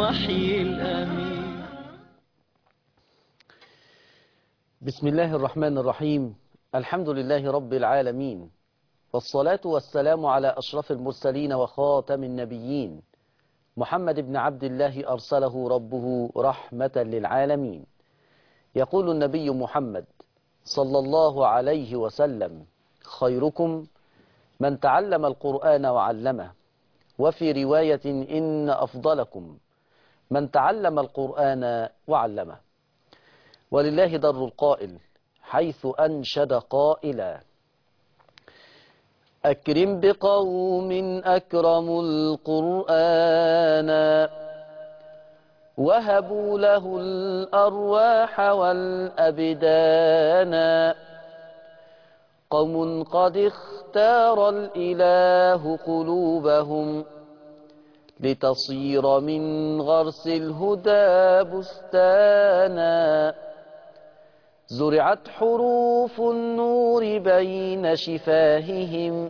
الوحي الأمين بسم الله الرحمن الرحيم الحمد لله رب العالمين والصلاة والسلام على أشرف المرسلين وخاتم النبيين محمد بن عبد الله أرسله ربه رحمة للعالمين يقول النبي محمد صلى الله عليه وسلم خيركم من تعلم القرآن وعلمه وفي رواية إن أفضلكم من تعلم القرآن وعلمه ولله در القائل حيث أنشد قائلا أكرم بقوم أكرموا القرآن وهبوا له الأرواح والأبدان قوم قد اختار الإله قلوبهم لتصير من غرس الهدى بستانا زرعت حروف النور بين شفاههم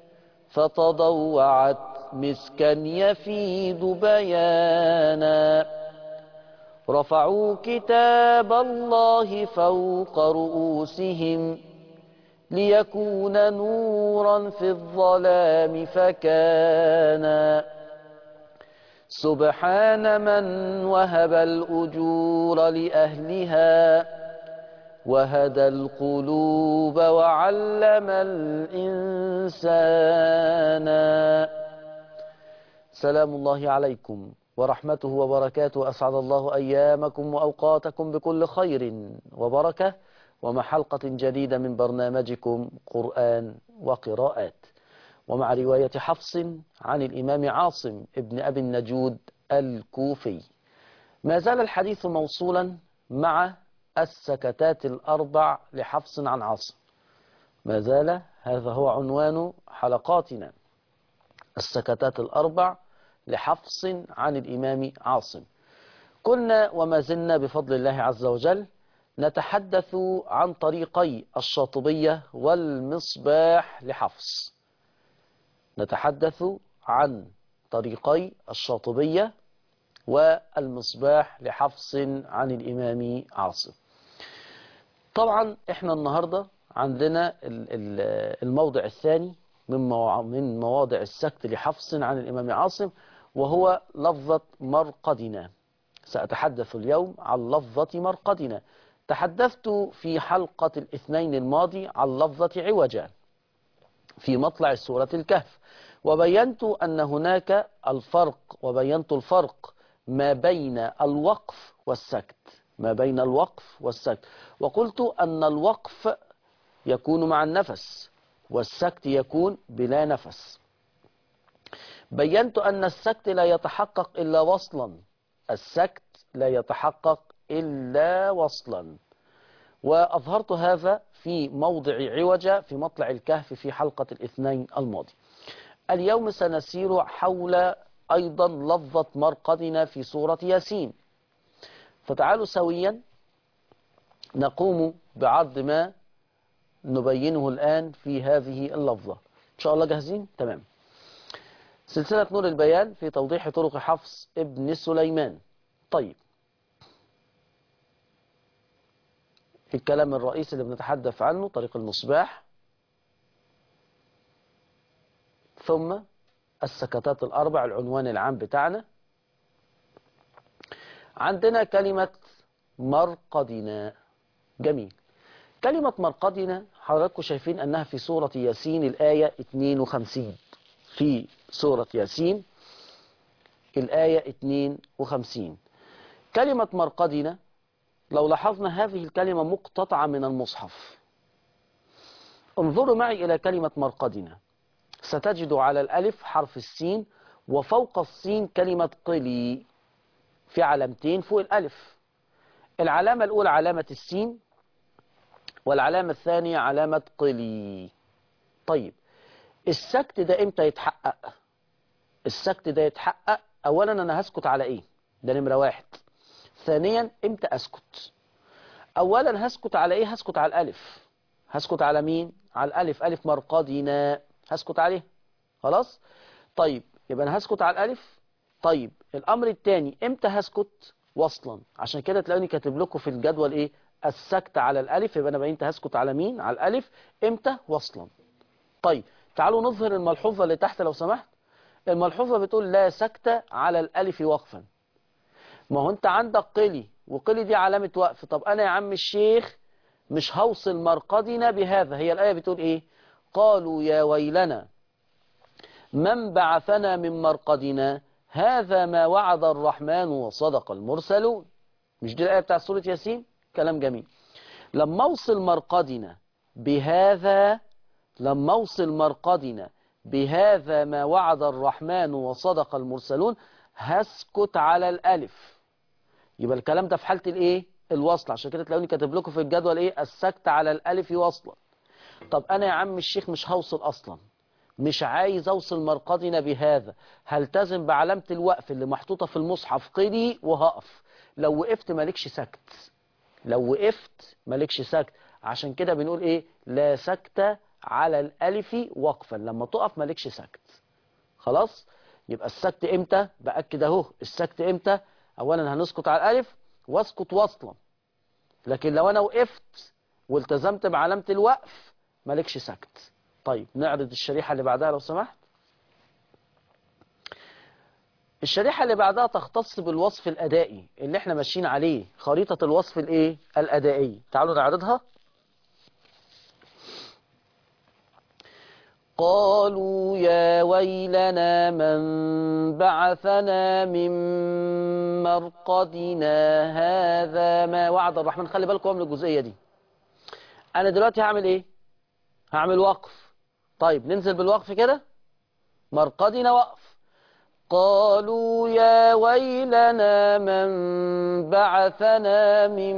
فتضوعت مسكا يفيد بيانا رفعوا كتاب الله فوق رؤوسهم ليكون نورا في الظلام فكانا سبحان من وهب الأجور لأهلها وهدى القلوب وعلم الإنسان سلام الله عليكم ورحمته وبركاته أسعد الله أيامكم وأوقاتكم بكل خير وبركة ومع حلقة جديدة من برنامجكم قرآن وقراءات ومع رواية حفص عن الإمام عاصم ابن أبي النجود الكوفي ما زال الحديث موصولا مع السكتات الأربع لحفص عن عاصم ما زال هذا هو عنوان حلقاتنا السكتات الأربع لحفص عن الإمام عاصم كنا وما زلنا بفضل الله عز وجل نتحدث عن طريقي الشاطبية والمصباح لحفص نتحدث عن طريقي الشاطبية والمصباح لحفص عن الإمام عاصم طبعا احنا النهاردة عندنا الموضع الثاني من من مواضع السكت لحفص عن الإمام عاصم وهو لفظة مرقدنا سأتحدث اليوم عن لفظة مرقدنا تحدثت في حلقة الاثنين الماضي عن لفظة عوجا في مطلع سورة الكهف وبينت أن هناك الفرق وبينت الفرق ما بين الوقف والسكت ما بين الوقف والسكت وقلت أن الوقف يكون مع النفس والسكت يكون بلا نفس بينت أن السكت لا يتحقق إلا وصلا السكت لا يتحقق إلا وصلا وأظهرت هذا في موضع عوجة في مطلع الكهف في حلقة الاثنين الماضي اليوم سنسير حول أيضا لفظة مرقدنا في سورة ياسين فتعالوا سويا نقوم بعرض ما نبينه الآن في هذه اللفظة إن شاء الله جاهزين؟ تمام سلسلة نور البيان في توضيح طرق حفص ابن سليمان طيب الكلام الرئيسي اللي بنتحدث عنه طريق المصباح ثم السكتات الأربع العنوان العام بتاعنا عندنا كلمة مرقدنا جميل كلمة مرقدنا حضراتكم شايفين أنها في سورة ياسين الآية 52 في سورة ياسين الآية 52 كلمة مرقدنا لو لاحظنا هذه الكلمة مقتطعة من المصحف انظروا معي إلى كلمة مرقدنا ستجد على الألف حرف السين وفوق السين كلمة قلي في علامتين فوق الألف العلامة الأولى علامة السين والعلامة الثانية علامة قلي طيب السكت ده امتى يتحقق السكت ده يتحقق اولا انا هسكت على ايه ده نمرة واحد ثانيا امتى اسكت اولا هسكت على ايه هسكت على الالف هسكت على مين على الالف الف مرقدنا هسكت عليه خلاص طيب يبقى انا هسكت على الالف طيب الامر الثاني امتى هسكت وصلا عشان كده تلاقوني كاتب لكم في الجدول ايه السكت على الالف يبقى انا بقيت هسكت على مين على الالف امتى وصلا طيب تعالوا نظهر الملحوظه اللي تحت لو سمحت الملحوظه بتقول لا سكت على الالف وقفا ما هو انت عندك قلي وقلي دي علامه وقف طب انا يا عم الشيخ مش هوصل مرقدنا بهذا هي الايه بتقول ايه قالوا يا ويلنا من بعثنا من مرقدنا هذا ما وعد الرحمن وصدق المرسلون مش دي الآية بتاع سورة ياسين كلام جميل لما اوصل مرقدنا بهذا لما اوصل مرقدنا بهذا ما وعد الرحمن وصدق المرسلون هسكت على الألف يبقى الكلام ده في حالة الايه الوصل عشان كده تلاقوني كاتب لكم في الجدول ايه السكت على الألف وصلا طب انا يا عم الشيخ مش هوصل اصلا مش عايز اوصل مرقدنا بهذا هلتزم بعلامة الوقف اللي محطوطة في المصحف قلي وهقف لو وقفت مالكش سكت لو وقفت مالكش سكت عشان كده بنقول ايه لا سكت على الالف وقفا لما تقف مالكش سكت خلاص يبقى السكت امتى باكد اهو السكت امتى اولا هنسكت على الالف واسكت وصلا لكن لو انا وقفت والتزمت بعلامة الوقف مالكش سكت طيب نعرض الشريحة اللي بعدها لو سمحت الشريحة اللي بعدها تختص بالوصف الأدائي اللي احنا ماشيين عليه خريطة الوصف الايه الأدائي تعالوا نعرضها قالوا يا ويلنا من بعثنا من مرقدنا هذا ما وعد الرحمن خلي بالكم من الجزئية دي أنا دلوقتي هعمل إيه هعمل وقف طيب ننزل بالوقف كده مرقدنا وقف قالوا يا ويلنا من بعثنا من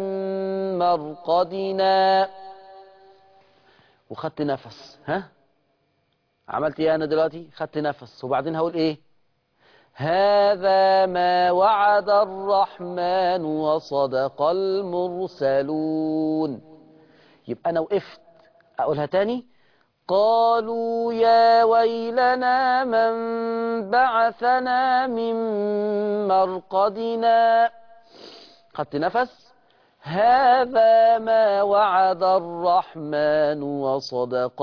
مرقدنا وخدت نفس ها عملت ايه انا دلوقتي خدت نفس وبعدين هقول ايه هذا ما وعد الرحمن وصدق المرسلون يبقى انا وقفت اقولها تاني قالوا يا ويلنا من بعثنا من مرقدنا خدت نفس هذا ما وعد الرحمن وصدق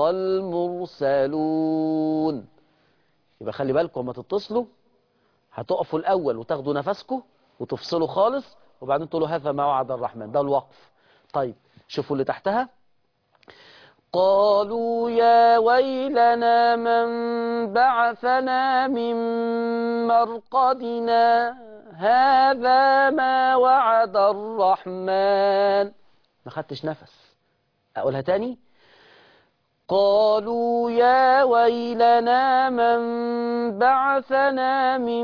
المرسلون يبقى خلي بالكم لما تتصلوا هتقفوا الأول وتاخدوا نفسكم وتفصلوا خالص وبعدين تقولوا هذا ما وعد الرحمن ده الوقف طيب شوفوا اللي تحتها قالوا يا ويلنا من بعثنا من مرقدنا هذا ما وعد الرحمن ما خدتش نفس أقولها تاني قالوا يا ويلنا من بعثنا من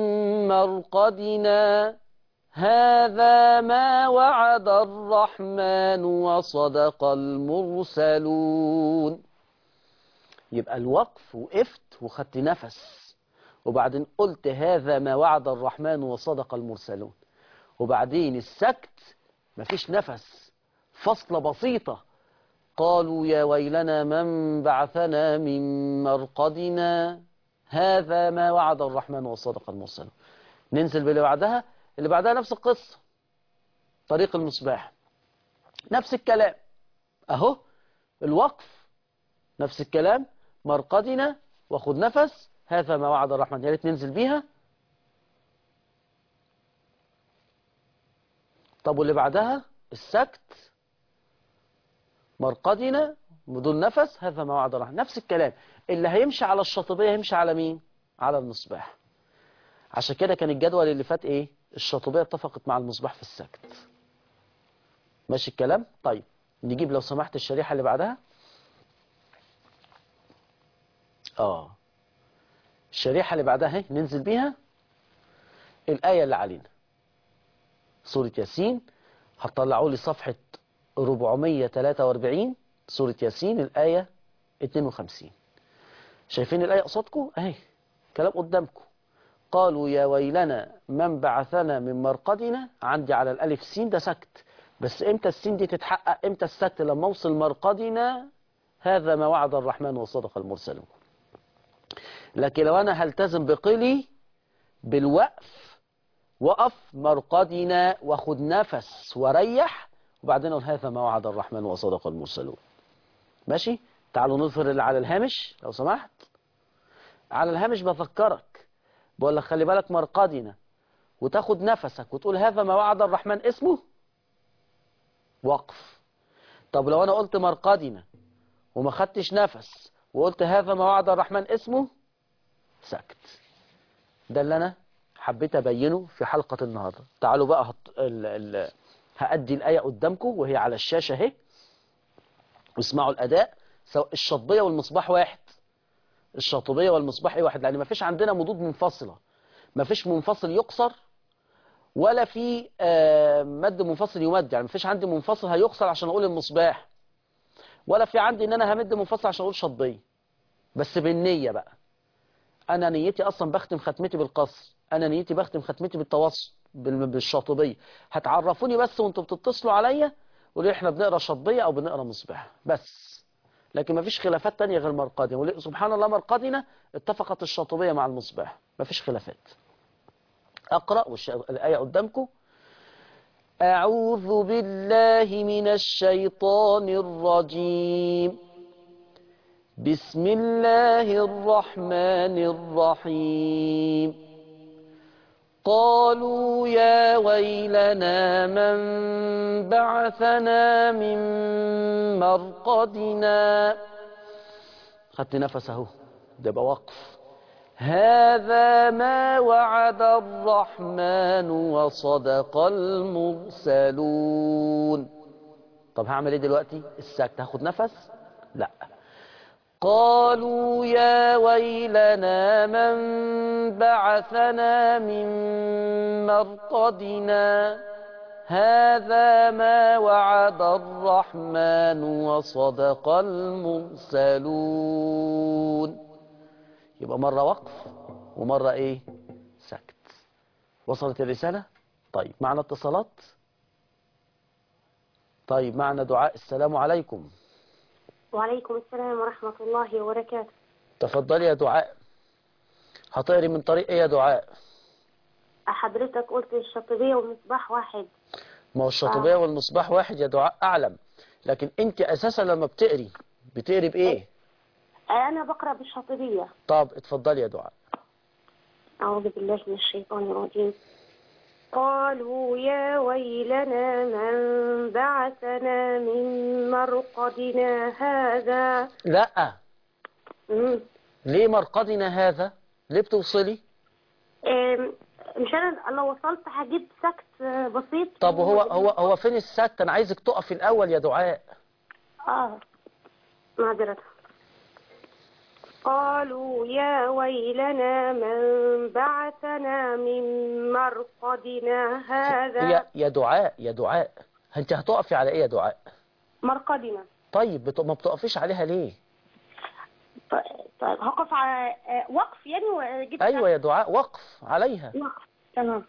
مرقدنا هذا ما وعد الرحمن وصدق المرسلون يبقى الوقف وقفت وخدت نفس وبعدين قلت هذا ما وعد الرحمن وصدق المرسلون وبعدين السكت مفيش نفس فصلة بسيطة قالوا يا ويلنا من بعثنا من مرقدنا هذا ما وعد الرحمن وصدق المرسلون ننزل باللي بعدها اللي بعدها نفس القصة طريق المصباح نفس الكلام اهو الوقف نفس الكلام مرقدنا واخد نفس هذا ما وعد الرحمن يا ريت ننزل بيها طب واللي بعدها السكت مرقدنا بدون نفس هذا ما وعد الرحمن نفس الكلام اللي هيمشي على الشاطبية هيمشي على مين على المصباح عشان كده كان الجدول اللي فات ايه الشاطبية اتفقت مع المصباح في السكت ماشي الكلام طيب نجيب لو سمحت الشريحة اللي بعدها اه الشريحة اللي بعدها اهي ننزل بيها الآية اللي علينا سورة ياسين هتطلعوا لي صفحة 443 سورة ياسين الآية 52 شايفين الآية قصادكم اهي كلام قدامكم قالوا يا ويلنا من بعثنا من مرقدنا عندي على الألف سين ده سكت بس امتى السين دي تتحقق امتى السكت لما اوصل مرقدنا هذا ما وعد الرحمن وصدق المرسلون لكن لو انا هلتزم بقلي بالوقف وقف مرقدنا وخد نفس وريح وبعدين قول هذا ما وعد الرحمن وصدق المرسلون ماشي تعالوا نظهر اللي على الهامش لو سمحت على الهامش بفكرك بقول لك خلي بالك مرقدنا وتاخد نفسك وتقول هذا ما وعد الرحمن اسمه وقف طب لو انا قلت مرقدنا وما خدتش نفس وقلت هذا ما وعد الرحمن اسمه سكت ده اللي انا حبيت ابينه في حلقة النهاردة تعالوا بقى هط... ال... ال... هأدي الآية قدامكم وهي على الشاشة اهي واسمعوا الأداء سواء الشطبية والمصباح واحد الشاطبية والمصباح ايه واحد لأن ما فيش عندنا مضود منفصلة ما فيش منفصل يقصر ولا في آه، مد منفصل يمد يعني ما فيش عندي منفصل هيقصر عشان أقول المصباح ولا في عندي ان انا همد منفصل عشان اقول شطبية بس بالنية بقى انا نيتي اصلا بختم ختمتي بالقصر انا نيتي بختم ختمتي بالتوسط بال- بالشاطبية هتعرفوني بس وانتوا بتتصلوا عليا قولوا احنا بنقرا شطبية او بنقرا مصباح بس لكن ما فيش خلافات تانية غير مرقدنا ول- سبحان الله مرقدنا اتفقت الشاطبية مع المصباح ما فيش خلافات اقرا والش... الايه قدامكم أعوذ بالله من الشيطان الرجيم بسم الله الرحمن الرحيم قالوا يا ويلنا من بعثنا من مرقدنا خدت نفس اهو ده يبقى وقف هذا ما وعد الرحمن وصدق المرسلون طب هعمل ايه دلوقتي السكت هاخد نفس لا قالوا يا ويلنا من بعثنا من مرقدنا هذا ما وعد الرحمن وصدق المرسلون يبقى مرة وقف ومرة ايه سكت وصلت الرسالة طيب معنا اتصالات طيب معنا دعاء السلام عليكم وعليكم السلام ورحمة الله وبركاته تفضلي يا دعاء هتقري من طريق ايه يا دعاء حضرتك قلت الشاطبية والمصباح واحد ما هو الشاطبية والمصباح واحد يا دعاء اعلم لكن انت اساسا لما بتقري بتقري بايه أنا بقرأ بالشاطبية طب اتفضلي يا دعاء أعوذ بالله من الشيطان الرجيم قالوا يا ويلنا من بعثنا من مرقدنا هذا لا مم. ليه مرقدنا هذا ليه بتوصلي آم، مش أنا لو وصلت هجيب سكت آه، بسيط طب هو هو هو فين السكت انا عايزك تقفي الاول يا دعاء آه معذرة قالوا يا ويلنا من بعثنا من مرقدنا هذا يا يا دعاء يا دعاء انت هتقفي على ايه يا دعاء مرقدنا طيب بت... ما بتقفيش عليها ليه ط- طيب هقف على آه، وقف يعني وجبت ايوه يا دعاء وقف عليها وقف تمام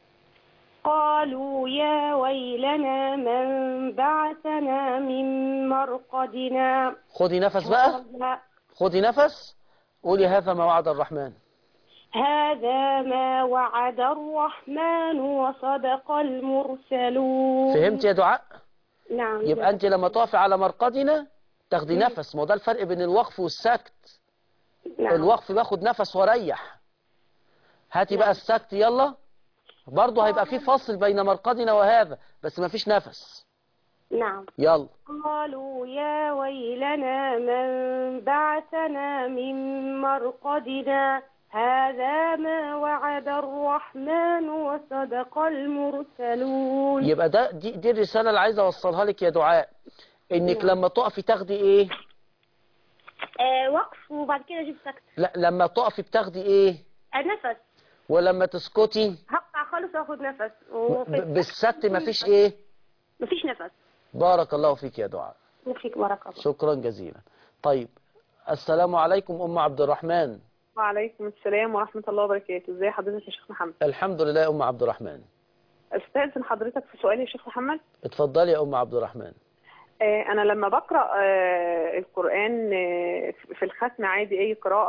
قالوا يا ويلنا من بعثنا من مرقدنا خدي نفس بقى هذا- خدي نفس قولي هذا ما وعد الرحمن هذا ما وعد الرحمن وصدق المرسلون فهمت يا دعاء نعم يبقى انت لما تقفي على مرقدنا تاخدي نفس ما هو ده الفرق بين الوقف والسكت نعم. الوقف باخد نفس واريح هاتي بقى السكت يلا برضه هيبقى في فصل بين مرقدنا وهذا بس ما فيش نفس نعم يلا قالوا يا ويلنا من بعثنا من مرقدنا هذا ما وعد الرحمن وصدق المرسلون يبقى ده دي, دي الرسالة اللي عايز اوصلها لك يا دعاء انك نعم. لما تقفي تاخدي ايه آه وقف وبعد كده اجيب سكت لا لما تقفي بتاخدي ايه النفس ولما تسكتي هقطع خالص واخد نفس ب- بالسكت مفيش ايه مفيش نفس بارك الله فيك يا دعاء فيك بارك الله شكرا جزيلا طيب السلام عليكم ام عبد الرحمن وعليكم السلام ورحمة الله وبركاته ازي حضرتك يا شيخ محمد الحمد لله يا ام عبد الرحمن استاذن حضرتك في سؤال يا شيخ محمد اتفضلي يا ام عبد الرحمن آه انا لما بقرأ آه القرآن آه في الختم عادي اي قراءة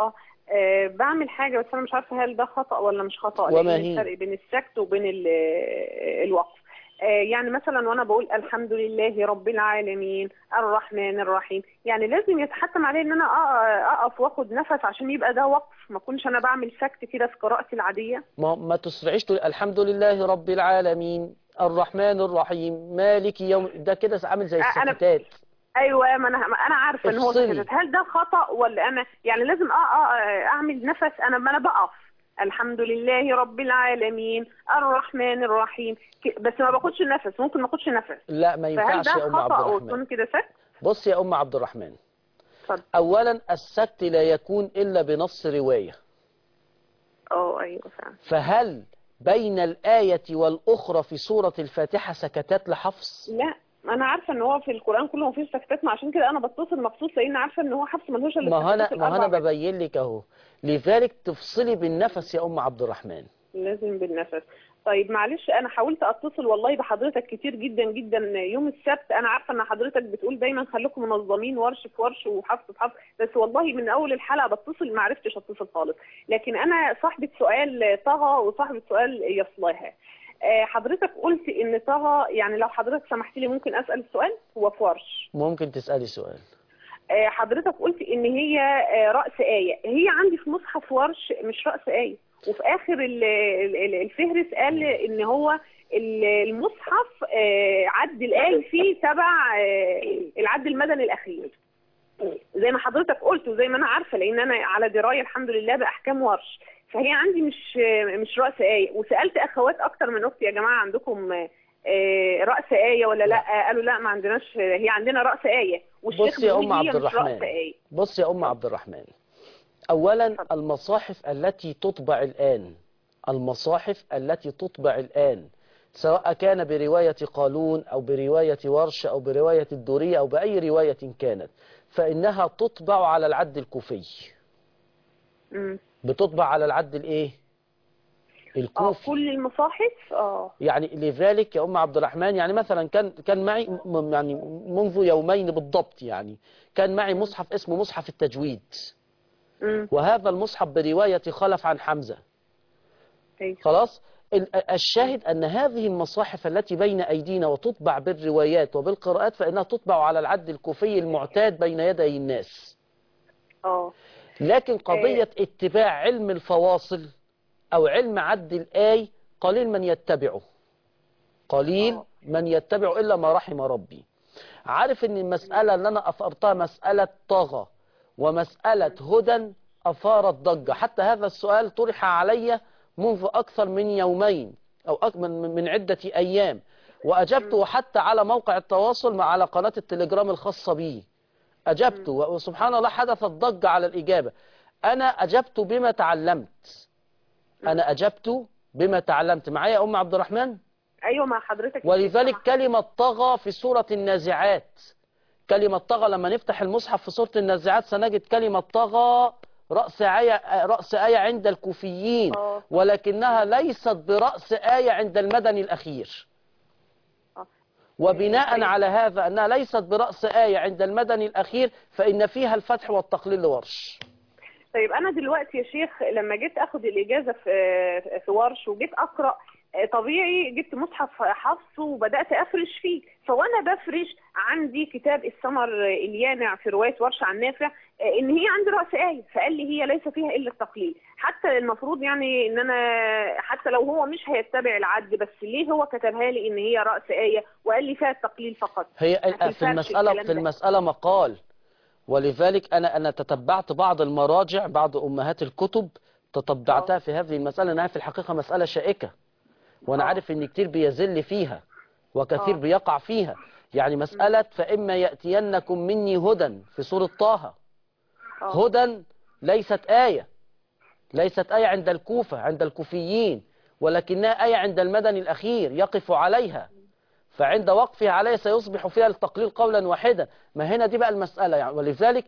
آه بعمل حاجة بس أنا مش عارفة هل ده خطأ ولا مش خطأ وما لأن هي؟ الفرق بين السكت وبين ال- آه، الوقف آه يعني مثلا وأنا بقول الحمد لله رب العالمين الرحمن الرحيم يعني لازم يتحتم عليه إن أنا أ- أقف وآخد نفس عشان يبقى ده وقف ما أكونش أنا بعمل سكت كده في قراءتي العادية ما, ما تسرعيش تقول الحمد لله رب العالمين الرحمن الرحيم مالك يوم ده كده عامل زي أ- أنا- السكتات ايوه ما انا ما انا عارفه ان هو افصلي. سكتت هل ده خطا ولا انا يعني لازم أ- أ- اعمل نفس انا ما انا بقف الحمد لله رب العالمين الرحمن الرحيم ك- بس ما باخدش نفس ممكن ما اخدش نفس لا ما فهل ينفعش ده يا ام عبد خطا الرحمن ويكون كده سكت بص يا ام عبد الرحمن اتفضل اولا السكت لا يكون الا بنص روايه اه ايوه فعلا فهل بين الآية والأخرى في سورة الفاتحة سكتات لحفص لا انا عارفه ان هو في القران كله مفيش سكتات ما عشان كده انا بتصل مخصوص لان عارفه ان هو حفص ملهوش الا ما السكتات هنا ما هنا الأربع. ببين لك اهو لذلك تفصلي بالنفس يا أم عبد الرحمن لازم بالنفس طيب معلش انا حاولت اتصل والله بحضرتك كتير جدا جدا يوم السبت انا عارفه ان حضرتك بتقول دايما خليكم منظمين ورش في ورش وحفظ في حفظ بس والله من اول الحلقه بتصل ما عرفتش اتصل خالص لكن انا صاحبه سؤال طه وصاحبه سؤال يصلاها آه، حضرتك قلت ان طه يعني لو حضرتك سمحت لي ممكن اسال السؤال هو في ورش ممكن تسألي سؤال آه، حضرتك قلت ان هي آه، رأس آية هي عندي في مصحف ورش مش رأس آية وفي آخر ال- ال- ال- الفهرس قال ان هو ال- المصحف آه، عد الآية فيه تبع آه، العد المدني الأخير زي ما حضرتك قلت وزي ما أنا عارفة لأن أنا على دراية الحمد لله بأحكام ورش فهي عندي مش آه، مش رأس آية وسألت أخوات أكتر من أختي يا جماعة عندكم آه، آه، رأس آية ولا لا قالوا لا ما عندناش هي عندنا رأس آية والشيخ بص يا بيقول أم هي عبد مش رأس الرحمن آية بص يا أم عبد الرحمن أولا المصاحف التي تطبع الآن المصاحف التي تطبع الآن سواء كان برواية قالون أو برواية ورش أو برواية الدورية أو بأي رواية كانت فإنها تطبع على العد الكوفي مم. بتطبع على العد الإيه اه الكوفي كل المصاحف اه يعني لذلك يا أم عبد الرحمن يعني مثلا كان كان معي م- يعني منذ يومين بالضبط يعني كان معي مصحف اسمه مصحف التجويد مم. وهذا المصحف برواية خلف عن حمزة أيوة. خلاص ال- الشاهد أن هذه المصاحف التي بين أيدينا وتطبع بالروايات وبالقراءات فإنها تطبع على العد الكوفي المعتاد بين يدي الناس اه لكن قضية اتباع علم الفواصل أو علم عد الآي قليل من يتبعه قليل آه. من يتبعه إلا ما رحم ربي عارف ان المسألة اللي أنا أثرتها مسألة طغى ومسألة هدى أثارت ضجة حتى هذا السؤال طرح علي منذ أكثر من يومين أو أك- من من عدة أيام وأجبته حتى على موقع التواصل مع على قناة التليجرام الخاصة بي أجبت وسبحان الله حدثت ضجة على الإجابة أنا أجبت بما تعلمت أنا أجبت بما تعلمت معايا يا أم عبد الرحمن ايوه مع حضرتك ولذلك كلمة طغى في سورة النازعات كلمة طغى لما نفتح المصحف في سورة النازعات سنجد كلمة طغى رأس آية, رأس آية عند الكوفيين آه. ولكنها ليست برأس آية عند المدني الأخير آه. وبناء طيب. على هذا أنها ليست برأس آية عند المدني الأخير فإن فيها الفتح والتقليل لورش طيب انا دلوقتي يا شيخ لما جيت اخد الاجازه في في ورش وجيت اقرا آه، طبيعي جبت مصحف حفص وبدات افرش فيه فوانا بفرش عندي كتاب السمر اليانع في روايه ورش عن نافع آه، ان هي عندي راس ايه فقال لي هي ليس فيها الا التقليد حتى المفروض يعني ان انا حتى لو هو مش هيتبع العد بس ليه هو كتبها لي ان هي راس ايه وقال لي فيها التقليل فقط هي في في الفرش المسألة الكلام في ده. المسألة مقال ولذلك أنا أنا تتبعت بعض المراجع بعض أمهات الكتب تتبعتها آه. في هذه المسألة أنها في الحقيقة مسألة شائكة وأنا آه. عارف إن كتير بيزل فيها وكثير آه. بيقع فيها يعني مسألة فإما يأتينكم مني هدى في سورة طه آه. هدى ليست آية ليست آية عند الكوفة عند الكوفيين ولكنها آية عند المدني الأخير يقف عليها فعند وقفها عليها سيصبح فيها التقليل قولا واحدا ما هنا دي بقى المسألة يعني ولذلك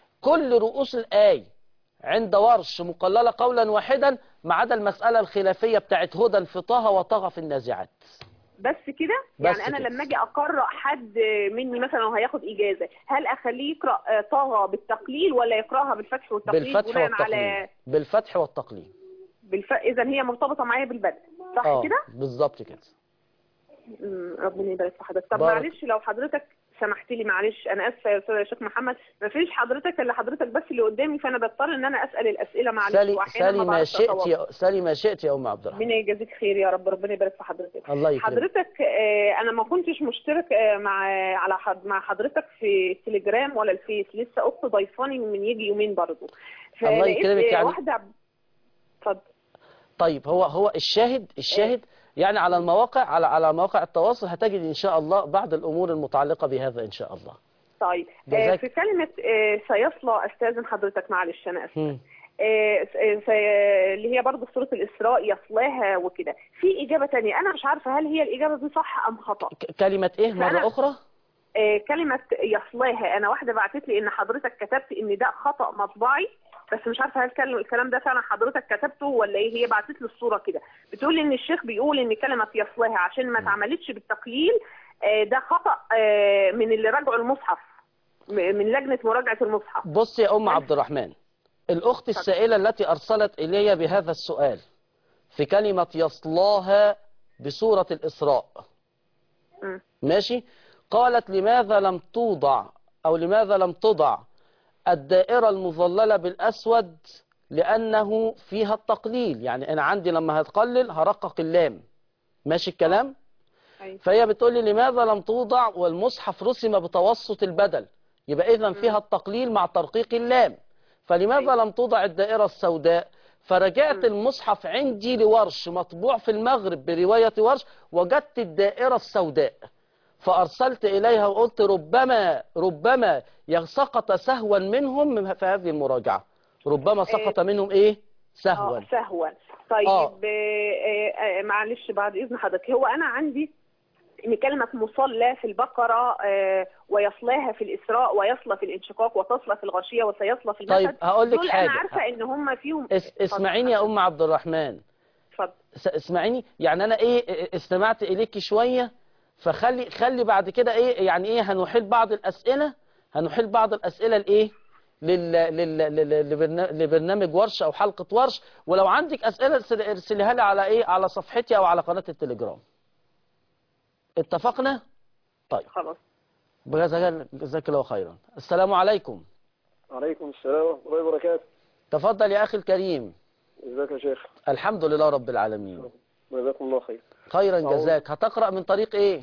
كل رؤوس الآي عند ورش مقللة قولا واحدا ما عدا المسألة الخلافية بتاعت هدى في طه وطغى في النازعات بس كده بس يعني انا كده. لما اجي اقرأ حد مني مثلا وهياخد اجازه هل اخليه يقرا آه، طه بالتقليل ولا يقراها بالفتح والتقليل بالفتح بناء والتقليل على بالفتح والتقليل بالف... اذا هي مرتبطه معايا بالبدء صح اه كده بالظبط كده مم، ربنا يبارك في حضرتك طب بارك. معلش لو حضرتك سمحت لي معلش انا اسفه يا استاذ شيخ محمد ما فيش حضرتك الا حضرتك بس اللي قدامي فانا بضطر ان انا اسال الاسئله معلش سالي واحيانا سالي ما بعرفش شئت أتواصل. يا سالي ما شئت يا ام عبد الرحمن ربنا يجازيك خير يا رب ربنا يبارك في حضرتك الله يكرمك حضرتك آه، انا ما كنتش مشترك آه، مع على حد مع حضرتك في التليجرام ولا الفيس لسه اخت ضيفاني من يجي يومين برضو الله فلقيت يكرمك آه، يعني- واحده اتفضل طيب هو هو الشاهد الشاهد يعني على المواقع على على مواقع التواصل هتجد ان شاء الله بعض الامور المتعلقه بهذا ان شاء الله طيب آه، جزاك- في كلمه آه، سيصلى استاذن حضرتك معلش انا اسفه هم. آه، آه، في- اللي هي برضه في سورة الإسراء يصلاها وكده في إجابة تانية أنا مش عارفة هل هي الإجابة دي صح أم خطأ ك- كلمه ايه مره فأنا- اخرى آه، كلمة يصلاها أنا واحدة بعتت لي إن حضرتك كتبت إن ده خطأ مطبعي بس مش عارفة هل كان الكلام ده فعلا حضرتك كتبته ولا إيه هي بعتت لي الصورة كده بتقول إن الشيخ بيقول إن كلمة يصلاها عشان ما اتعملتش بالتقليل آه، ده خطأ آه، من اللي راجعوا المصحف م- من لجنة مراجعة المصحف بص يا ام عبد الرحمن الاخت السائله التي ارسلت الي بهذا السؤال في كلمه يصلاها بسوره الاسراء مم. ماشي قالت لماذا لم توضع أو لماذا لم تضع الدائرة المظللة بالأسود لأنه فيها التقليل يعني أنا عندي لما هتقلل هرقق اللام ماشي الكلام أيوة. فهي بتقول لي لماذا لم توضع والمصحف رسم بتوسط البدل يبقى إذا فيها التقليل مع ترقيق اللام فلماذا لم توضع الدائرة السوداء فرجعت المصحف عندي لورش مطبوع في المغرب برواية ورش وجدت الدائرة السوداء فأرسلت إليها وقلت ربما ربما سقط سهوا منهم في هذه المراجعة ربما سقط منهم إيه سهوا اه سهوا طيب آه. آه. آه آه معلش بعد اذن حضرتك هو انا عندي ان كلمه مصلى في البقره آه ويصلاها في الاسراء ويصلى في الانشقاق وتصلى في الغاشيه وسيصلى في المسد طيب هقول لك دول حاجة انا عارفه ان هم فيهم اس اسمعيني يا أم عبد الرحمن اتفضل س- اسمعيني يعني أنا إيه استمعت إليك شوية فخلي خلي بعد كده إيه يعني إيه هنحل بعض الأسئلة هنحل بعض الأسئلة لإيه لل... لل... لل... لبرنا- لبرنامج ورش أو حلقة ورش ولو عندك أسئلة ارسل- ارسليها لي على إيه على صفحتي أو على قناة التليجرام اتفقنا طيب خلاص جزاك جزاك الله خيرا السلام عليكم عليكم السلام ورحمة الله وبركاته تفضل يا أخي الكريم ازيك يا شيخ الحمد لله رب العالمين جزاكم الله خير خيرا أعوذ. جزاك هتقرأ من طريق إيه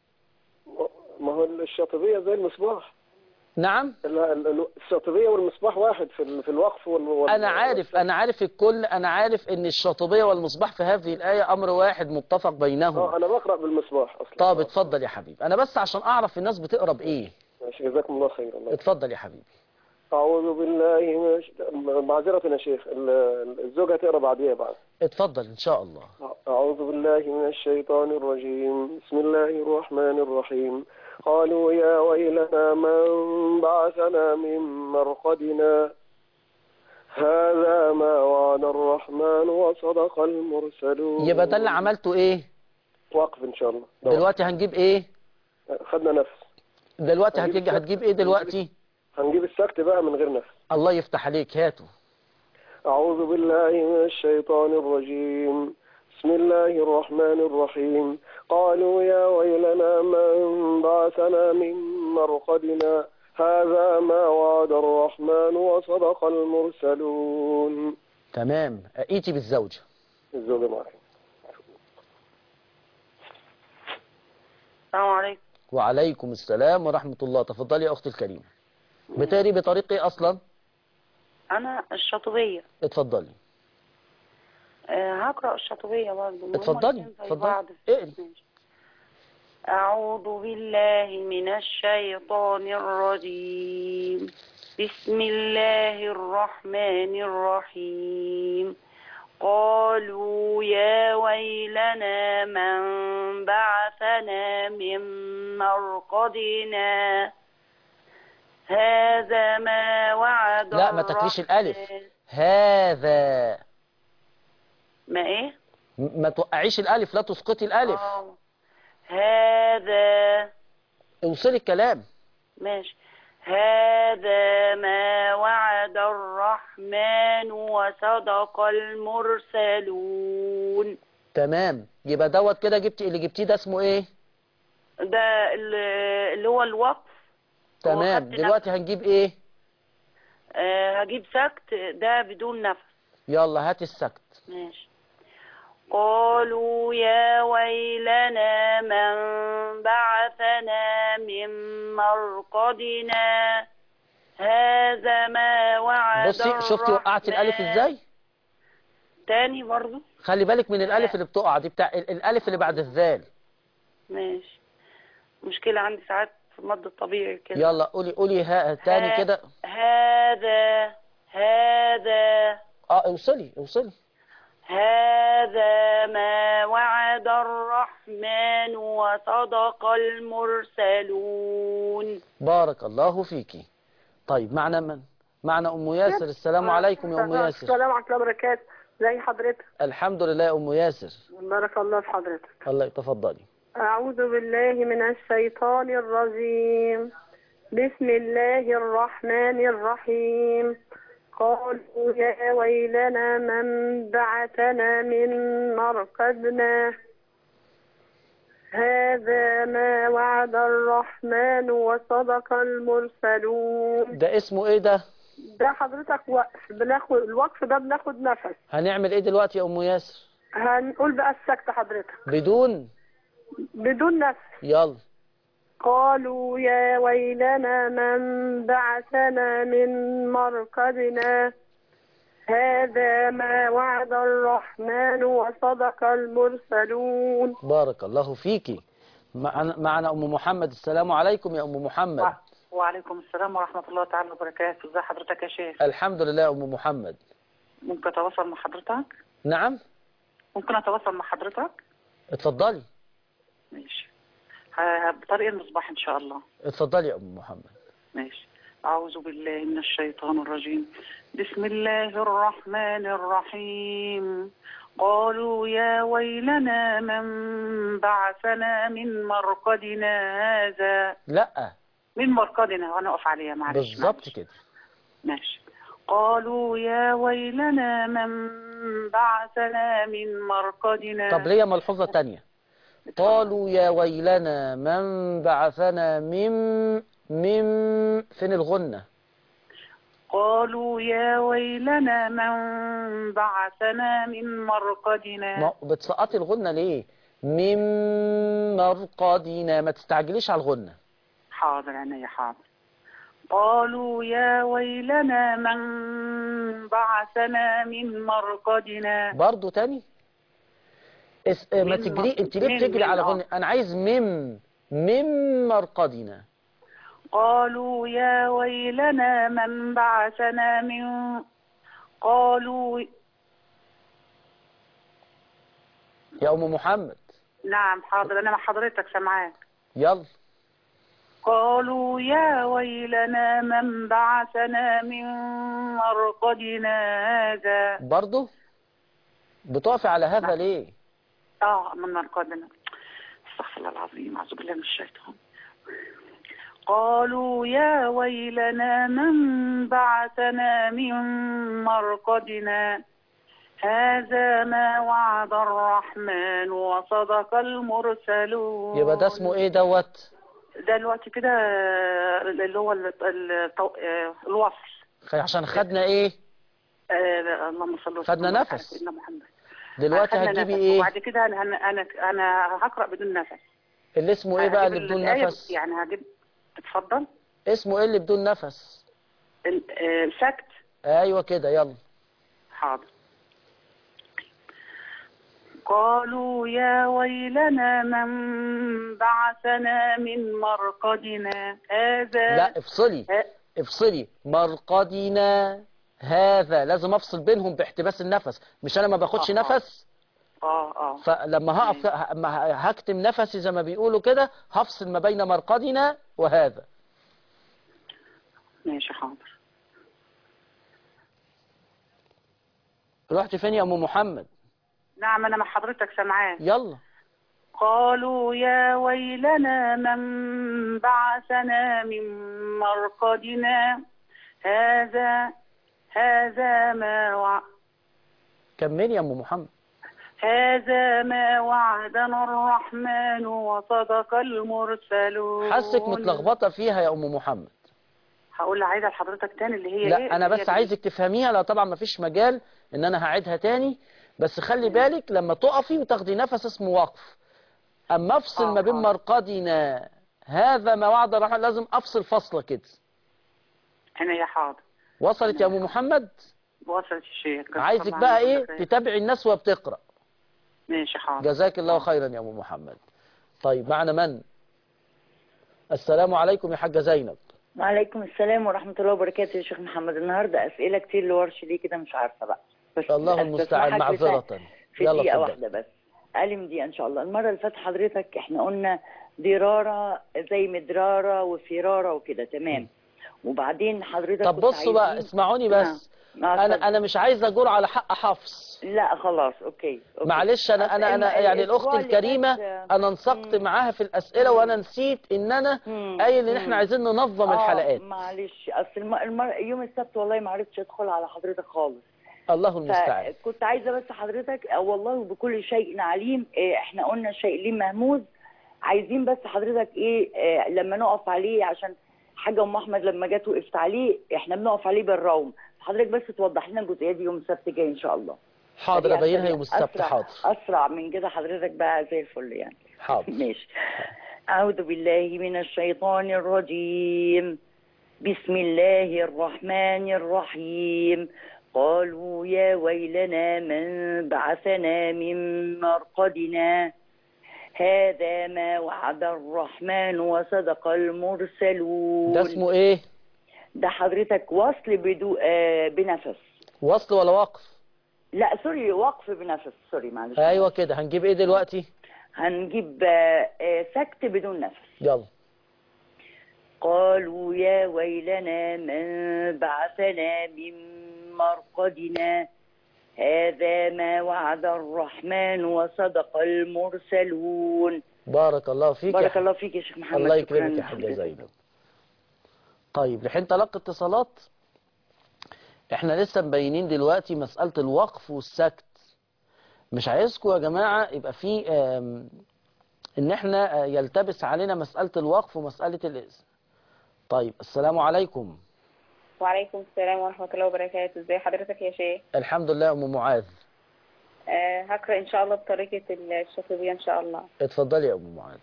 ما هو الشاطبية زي المصباح نعم ال- ال- الشاطبية والمصباح واحد في ال- في الوقف وال وال- أنا عارف أنا عارف الكل أنا عارف إن الشاطبية والمصباح في هذه الآية أمر واحد متفق اه بينهما انا بقرأ بالمصباح اصلا طب آه. اتفضل يا حبيبي أنا بس عشان أعرف الناس بتقرأ بإيه ماشي جزاكم الله خير الله اتفضل يا حبيبي اعوذ بالله من الش... معذرة يا شيخ ال- الزوجة هتقرا بعديها بعد اتفضل إن شاء الله أعوذ بالله من الشيطان الرجيم بسم الله الرحمن الرحيم قالوا يا ويلنا من بعثنا من مرقدنا هذا ما وعد الرحمن وصدق المرسلون يبقى ده اللي عملته إيه وقف إن شاء الله دلوقتي هنجيب إيه خدنا نفس دلوقتي هنجيب هتجي السكت. هتجيب إيه دلوقتي هنجيب السكت بقى من غير نفس الله يفتح عليك هاته أعوذ بالله من الشيطان الرجيم بسم الله الرحمن الرحيم قالوا يا ويلنا من بعثنا من مرقدنا هذا ما وعد الرحمن وصدق المرسلون تمام ايتي بالزوجة الزوجة معك السلام عليكم وعليكم السلام ورحمة الله تفضلي يا أختي الكريمة بتقري بطريق إيه أصلا أنا الشاطبية اتفضلي أه هقرأ الشاطبية برضه ما هما اتفضلي الاتنين زي اتفضلي بعض. اقري ماشي. أعوذ بالله من الشيطان الرجيم بسم الله الرحمن الرحيم قالوا يا ويلنا من بعثنا من مرقدنا هذا ما وعد لا ما تكريش الألف الرحمن. هذا ما ايه م- ما توقعيش الألف لا تسقطي الألف آه. هذا اوصلي الكلام ماشي هذا ما وعد الرحمن وصدق المرسلون تمام يبقى دوت كده جبت اللي جبتيه ده اسمه ايه ده اللي اللي هو الوقف تمام خدت دلوقتي هنجيب ايه آه هجيب سكت ده بدون نفس يلا هات السكت ماشي قالوا يا ويلنا من بعثنا من مرقدنا هذا ما وعد بصي شفتي وقعت الالف الرحمن. ازاي تاني برضو خلي بالك من الالف اللي بتقع دي بتاع ال- الالف اللي بعد الذال ماشي مشكلة عندي ساعات في المد الطبيعي كده يلا قولي قولي ها تاني ها- كده هذا هذا اه اوصلي اوصلي هذا ما وعد الرحمن وصدق المرسلون بارك الله فيكي طيب معنا من معنا ام ياسر السلام عليكم يا ام ياسر السلام عليكم وبركاته زي حضرتك الحمد لله يا ام ياسر بارك الله في حضرتك الله تفضلي أعوذ بالله من الشيطان الرجيم بسم الله الرحمن الرحيم قالوا يا ويلنا من بعثنا من مرقدنا هذا ما وعد الرحمن وصدق المرسلون ده اسمه ايه ده ده حضرتك وقف بناخد الوقف ده بناخد نفس هنعمل ايه دلوقتي يا ام ياسر هنقول بقى السكت حضرتك بدون بدون نفس يلا قالوا يا ويلنا من بعثنا من مرقدنا هذا ما وعد الرحمن وصدق المرسلون بارك الله فيكي معنا, معنا ام محمد السلام عليكم يا ام محمد وعليكم السلام ورحمة الله تعالى وبركاته ازي حضرتك يا شيخ الحمد لله يا ام محمد ممكن اتواصل مع حضرتك نعم ممكن اتواصل مع حضرتك اتفضلي ماشي ه- بطريق المصباح ان شاء الله اتفضلي يا ام محمد ماشي أعوذ بالله من الشيطان الرجيم بسم الله الرحمن الرحيم قالوا يا ويلنا من بعثنا من مرقدنا هذا لا من مرقدنا وأنا أقف عليها معلش بالظبط معلش. كده ماشي قالوا يا ويلنا من بعثنا من مرقدنا طب ليا ملحوظة تانية قالوا يا ويلنا من بعثنا من من فين الغنة قالوا يا ويلنا من بعثنا من مرقدنا ما بتسقطي الغنة ليه من مرقدنا ما تستعجليش على الغنة حاضر عينيا حاضر قالوا يا ويلنا من بعثنا من مرقدنا برضو تاني اس... ما من تجري مر- انت ليه من- بتجري من على آه. غنة انا عايز من من مرقدنا قالوا يا ويلنا من بعثنا من قالوا يا ام محمد نعم حاضر أنا مع حضرتك سامعاك يلا قالوا يا ويلنا من بعثنا من مرقدنا هذا برضو بتقفي على هذا ليه اه من مرقدنا استغفر الله العظيم اعوذ بالله من الشيطان قالوا يا ويلنا من بعثنا من مرقدنا هذا ما وعد الرحمن وصدق المرسلون يبقى ده اسمه ايه دوت ده الوقت كده اللي هو ال- ال- الطو- آه، الوصل خ- عشان خدنا ايه آه، اللهم صل وسلم خدنا على نفس. سيدنا محمد دلوقتي خدنا هتجيبي نفس. ايه وبعد كده انا انا انا, أنا هقرا بدون نفس اللي اسمه ايه بقى هجيب اللي بدون الآية نفس يعني هجيب اتفضل اسمه ايه اللي بدون نفس ال- آه، السكت ايوه كده يلا حاضر قالوا يا ويلنا من بعثنا من مرقدنا هذا لا افصلي آه، افصلي مرقدنا هذا لازم افصل بينهم باحتباس النفس مش انا ما باخدش آه. نفس اه اه فلما هقف ه- ما هكتم نفسي زي ما بيقولوا كده هفصل ما بين مرقدنا وهذا ماشي حاضر رحت فين يا ام محمد نعم انا مع حضرتك سامعاك يلا قالوا يا ويلنا من بعثنا من مرقدنا هذا هذا ما وع كملي يا ام محمد هذا ما وعدنا الرحمن وصدق المرسلون حاسك متلخبطه فيها يا ام محمد هقول عايزه لحضرتك تاني اللي هي ايه لا انا اللي هي بس عايزك تفهميها لا طبعا ما فيش مجال ان انا هعيدها تاني بس خلي بالك لما تقفي وتاخدي نفس اسمه وقف اما افصل آه، ما بين آه. مرقدنا هذا ما وعد الرحمن لازم افصل فصله كده انا يا حاضر وصلت يا ام محمد وصلت الشيخ عايزك طبعاً بقى ايه حضرتك- تتابعي الناس وهي بتقرا ماشي حاضر جزاك الله خيرا يا ام محمد طيب معنا من السلام عليكم يا حاجه زينب وعليكم السلام ورحمة الله وبركاته يا شيخ محمد النهاردة أسئلة كتير لورش ليه كده مش عارفة بقى بس الله بس المستعان بسمعك معذره بتاع- في يلا دقيقة اتفضل واحدة بس ألم دي إن شاء الله المرة اللي فاتت حضرتك إحنا قلنا ضرارة زي مدرارة وفرارة وكده تمام وبعدين حضرتك طب كنت بصوا بقى عايزين- اسمعوني بس آه، آه، انا اتفضل. انا مش عايز اجور على حق حفص لا خلاص أوكي, أوكي. معلش انا انا انا الم- يعني الأسبوع الاخت اللي الكريمه فات- انا انسقت مم. معاها في الاسئله وانا نسيت ان انا مم. قايل ان مم. احنا عايزين ننظم آه، الحلقات معلش أصل الم... الم... يوم السبت والله ما عرفتش أدخل على حضرتك خالص الله المستعان فكنت عايزه بس حضرتك آه، والله بكل شيء عليم آه، احنا قلنا شيء ليه مهموز عايزين بس حضرتك ايه آه، لما نقف عليه عشان حاجه ام احمد لما جت وقفت عليه احنا بنقف عليه بالروم حضرتك بس توضح لنا الجزئيه دي يوم السبت جاي ان شاء الله حاضر سريع ابينها سريع. يوم السبت أسرع- حاضر اسرع من كده حضرتك بقى زي الفل يعني حاضر ماشي أعوذ بالله من الشيطان الرجيم بسم الله الرحمن الرحيم قالوا يا ويلنا من بعثنا من مرقدنا هذا ما وعد الرحمن وصدق المرسلون ده اسمه ايه ده حضرتك وصل بدو آه بنفس وصل ولا وقف لا سوري وقف بنفس سوري معلش ايوه كده هنجيب ايه دلوقتي هنجيب آه آه سكت بدون نفس يلا قالوا يا ويلنا من بعثنا من مرقدنا هذا ما وعد الرحمن وصدق المرسلون بارك الله فيك يا بارك الله فيك يا شيخ محمد الله شكراً يكرمك يا حاجة لحضرتك. زينب طيب لحين تلقي اتصالات احنا لسه مبينين دلوقتي مسألة الوقف والسكت مش عايزكم يا جماعة يبقى في آم، ان احنا آه، يلتبس علينا مسألة الوقف ومسألة الإذن طيب السلام عليكم وعليكم السلام ورحمة الله وبركاته ازي حضرتك يا شيخ الحمد لله يا ام معاذ آه هقرأ ان شاء الله بطريقة الشاطبية ان شاء الله اتفضلي يا ام معاذ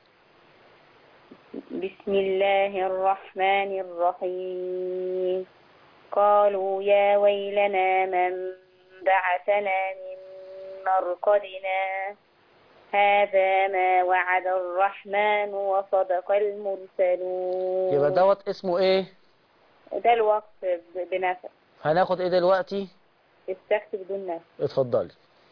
بسم الله الرحمن الرحيم قالوا يا ويلنا من بعثنا من مرقدنا هذا ما وعد الرحمن وصدق المرسلون يبقى دوت اسمه ايه ده الوقف ب- بنفس هناخد ايه دلوقتي السكت بدون نفس اتفضلي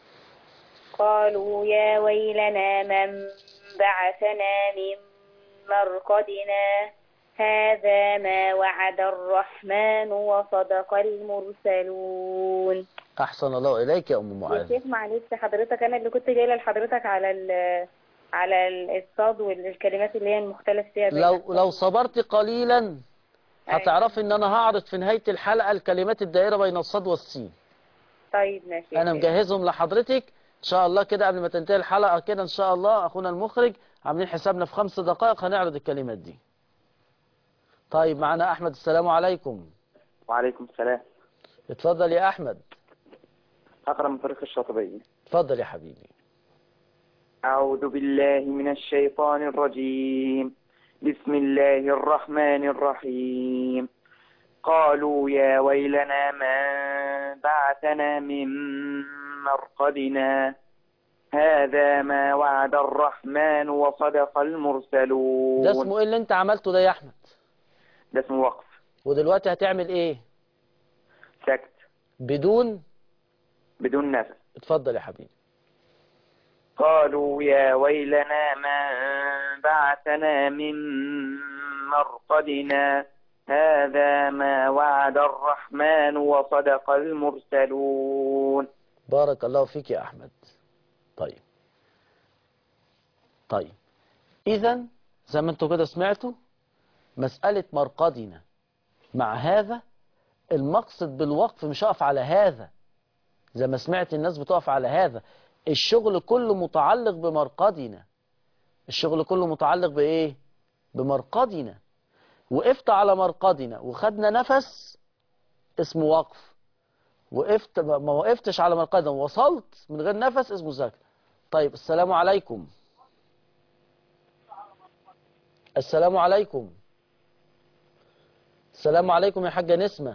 قالوا يا ويلنا من بعثنا من مرقدنا هذا ما وعد الرحمن وصدق المرسلون احسن الله اليك يا ام يا معاذ شيخ معلش حضرتك انا اللي كنت جايله لحضرتك على ال على ال- الصاد والكلمات اللي هي المختلف فيها بين لو الصاد لو صبرت قليلا هتعرفي ان انا هعرض في نهاية الحلقة الكلمات الدائرة بين الصاد والسين طيب ماشي يا انا شيخ. مجهزهم لحضرتك ان شاء الله كده قبل ما تنتهي الحلقة كده ان شاء الله اخونا المخرج عاملين حسابنا في خمس دقائق هنعرض الكلمات دي طيب معنا احمد السلام عليكم وعليكم السلام اتفضل يا احمد أقرأ من طريق الشاطبية اتفضل يا حبيبي أعوذ بالله من الشيطان الرجيم بسم الله الرحمن الرحيم قالوا يا ويلنا من بعثنا من مرقدنا هذا ما وعد الرحمن وصدق المرسلون ده اسمه ايه اللي انت عملته ده يا احمد ده اسمه وقف ودلوقتي هتعمل ايه سكت بدون بدون نفس اتفضل يا حبيبي قالوا يا ويلنا من بعثنا من مرقدنا هذا ما وعد الرحمن وصدق المرسلون بارك الله فيك يا احمد طيب طيب إذا زي ما انتوا كده سمعتوا مسألة مرقدنا مع هذا المقصد بالوقف مش هقف على هذا زي ما سمعت الناس بتقف على هذا الشغل كله متعلق بمرقدنا الشغل كله متعلق بإيه بمرقدنا وقفت على مرقدنا وخدنا نفس اسمه وقف وقفت ما وقفتش على مرقدنا وصلت من غير نفس اسمه سكت طيب السلام عليكم السلام عليكم السلام عليكم يا حاجة نسمة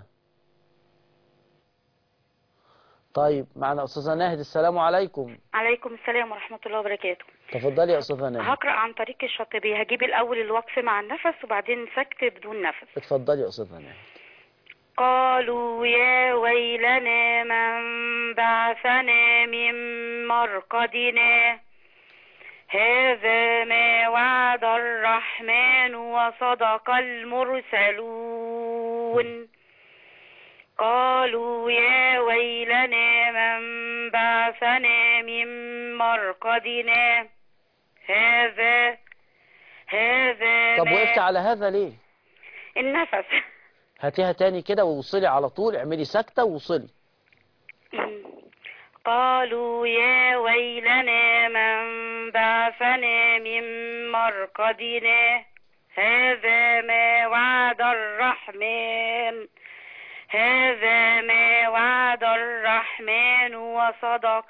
طيب معنا أستاذة ناهد السلام عليكم عليكم السلام ورحمة الله وبركاته تفضلي يا أستاذة ناهد هقرأ عن طريق الشاطبية هجيب الأول الوقف مع النفس وبعدين سكت بدون نفس اتفضلي يا أستاذة ناهد قالوا يا ويلنا من بعثنا من مرقدنا هذا ما وعد الرحمن وصدق المرسلون قالوا يا ويلنا من بعثنا من مرقدنا هذا هذا طب ما وقفت على هذا ليه النفس هاتيها تاني كده ووصلي على طول اعملي سكتة ووصلي قالوا يا ويلنا من بعثنا من مرقدنا هذا ما وعد الرحمن هذا ما وعد الرحمن وصدق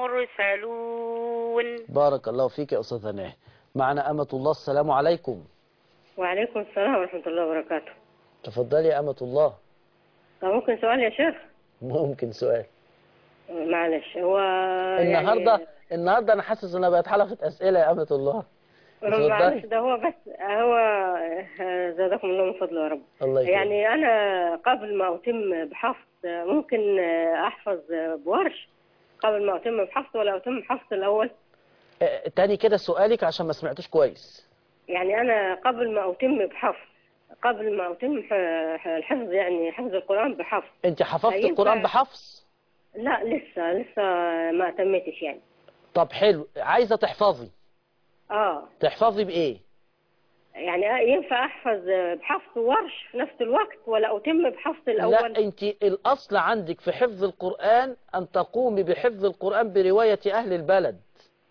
المرسلون بارك الله فيك يا أستاذة ناهد معنا أمة الله السلام عليكم وعليكم السلام ورحمة الله وبركاته تفضلي يا أمة الله طب ممكن سؤال يا شيخ ممكن سؤال معلش هو النهاردة يعني النهاردة أنا حاسس إنها بقت حلقة أسئلة يا أمة الله معلش اتفضلي ده هو بس هو زادكم الله من فضله يا رب الله يكرمك يعني أنا قبل ما أتم بحفظ ممكن أحفظ بورش قبل ما أتم بحفظ ولا أتم بحفظ الأول آه، تاني كده سؤالك عشان ما سمعتوش كويس يعني أنا قبل ما أتم بحفظ قبل ما أتم ح- الحفظ يعني حفظ القرآن بحفظ أنت حفظت ينفع- القرآن بحفظ لا لسه لسه ما أتمتش يعني طب حلو عايزة تحفظي اه تحفظي بإيه يعني ينفع احفظ بحفظ ورش في نفس الوقت ولا اتم بحفظ الاول لا أنت الأصل عندك في حفظ القرآن أن تقومي بحفظ القرآن برواية أهل البلد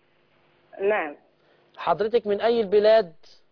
نعم حضرتك من أي البلاد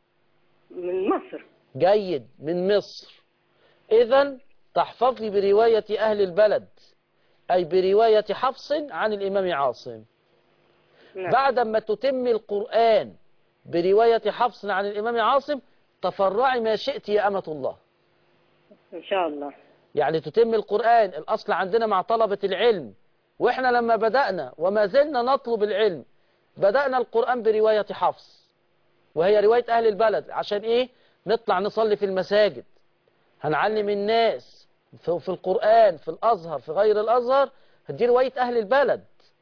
من مصر جيد من مصر إذا تحفظي برواية أهل البلد أي برواية حفص عن الإمام عاصم نعم. بعد ما تتم القرآن برواية حفص عن الإمام عاصم تفرعي ما شئت يا أمة الله ان شاء الله يعني تتم القرآن الأصل عندنا مع طلبة العلم وإحنا لما بدأنا وما زلنا نطلب العلم بدأنا القرآن برواية حفص وهي رواية أهل البلد عشان إيه نطلع نصلي في المساجد هنعلم الناس في في القرآن في الأزهر في غير الأزهر دي رواية أهل البلد